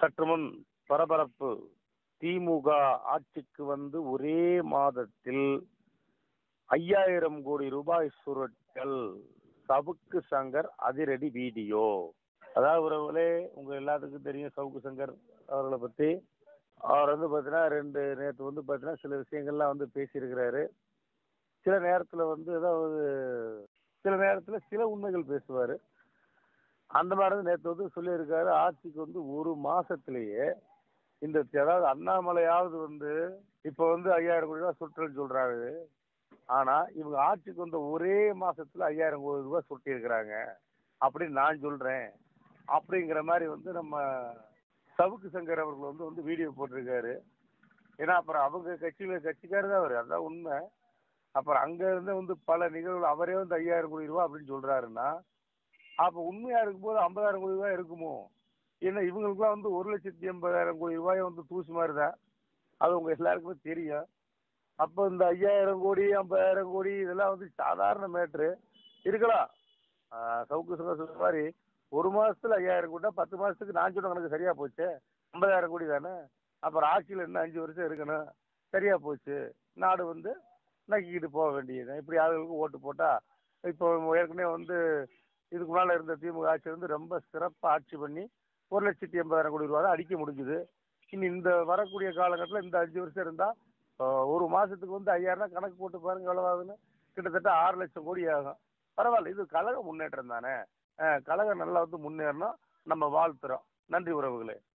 சற்று முன் பரபரப்பு திமுக ஆட்சிக்கு வந்து ஒரே மாதத்தில் ஐயாயிரம் கோடி ரூபாய் சுருட்டல் சவுக்கு சங்கர் அதிரடி வீடியோ அதாவது உறவுகளே உங்க எல்லாத்துக்கும் தெரியும் சவுக்கு சங்கர் அவர்களை பத்தி அவர் வந்து பார்த்தீங்கன்னா ரெண்டு நேற்று வந்து பார்த்தீங்கன்னா சில விஷயங்கள்லாம் வந்து பேசியிருக்கிறாரு சில நேரத்தில் வந்து ஏதாவது சில நேரத்தில் சில உண்மைகள் பேசுவார் அந்த மாதிரி வந்து நேற்று வந்து சொல்லியிருக்காரு ஆட்சிக்கு வந்து ஒரு மாசத்திலேயே இந்த அதாவது அண்ணாமலையாவது வந்து இப்போ வந்து ஐயாயிரம் கோடி ரூபாய் சுற்றல் சொல்றாரு ஆனா இவங்க ஆட்சிக்கு வந்த ஒரே மாசத்துல ஐயாயிரம் கோடி ரூபாய் சுட்டி இருக்கிறாங்க அப்படின்னு நான் சொல்றேன் அப்படிங்கிற மாதிரி வந்து நம்ம சவுக்கு சங்கர் அவர்கள் வந்து வந்து வீடியோ போட்டிருக்காரு ஏன்னா அப்புறம் அவங்க கட்சியில கட்சிக்காரர் தான் அவர் அதான் உண்மை அப்புறம் அங்க இருந்து வந்து பல நிகழ்வுகள் அவரே வந்து ஐயாயிரம் கோடி ரூபாய் அப்படின்னு சொல்றாருன்னா அப்ப உண்மையா இருக்கும்போது ஐம்பதாயிரம் கோடி ரூபாய் இருக்குமோ ஏன்னா இவங்களுக்குலாம் வந்து ஒரு லட்சத்தி எண்பதாயிரம் கோடி ரூபாய் வந்து தூசு மாதிரி தான் அது உங்க எல்லாருக்குமே தெரியும் அப்போ இந்த ஐயாயிரம் கோடி ஐம்பதாயிரம் கோடி இதெல்லாம் வந்து சாதாரண மேட்ரு இருக்கலாம் ஆஹ் சவுக்கு சங்கர் சொல்ற மாதிரி ஒரு மாசத்துல ஐயாயிரம் கோடி பத்து மாசத்துக்கு நான் சொன்ன கணக்கு சரியா போச்சு ஐம்பதாயிரம் கோடி தானே அப்புறம் ஆட்சியில் இன்னும் அஞ்சு வருஷம் இருக்கணும் சரியா போச்சு நாடு வந்து நக்கிக்கிட்டு போக வேண்டியது இப்படி ஆளுகளுக்கு ஓட்டு போட்டா இப்போ ஏற்கனவே வந்து இதுக்கு முன்னால் இருந்த திமுக ஆட்சி வந்து ரொம்ப சிறப்பாக ஆட்சி பண்ணி ஒரு லட்சத்தி எண்பதாயிரம் கோடி ரூபா தான் அடிக்க முடிஞ்சுது இனி இந்த வரக்கூடிய காலகட்டத்தில் இந்த அஞ்சு வருஷம் இருந்தால் ஒரு மாசத்துக்கு வந்து ஐயாயிரம் கணக்கு போட்டு பாருங்க எவ்வளவு ஆகுதுன்னு கிட்டத்தட்ட ஆறு லட்சம் கோடி ஆகும் பரவாயில்ல இது கழக முன்னேற்றம் தானே அஹ் கழகம் நல்லா வந்து முன்னேறணும் நம்ம வாழ்த்துறோம் நன்றி உறவுகளே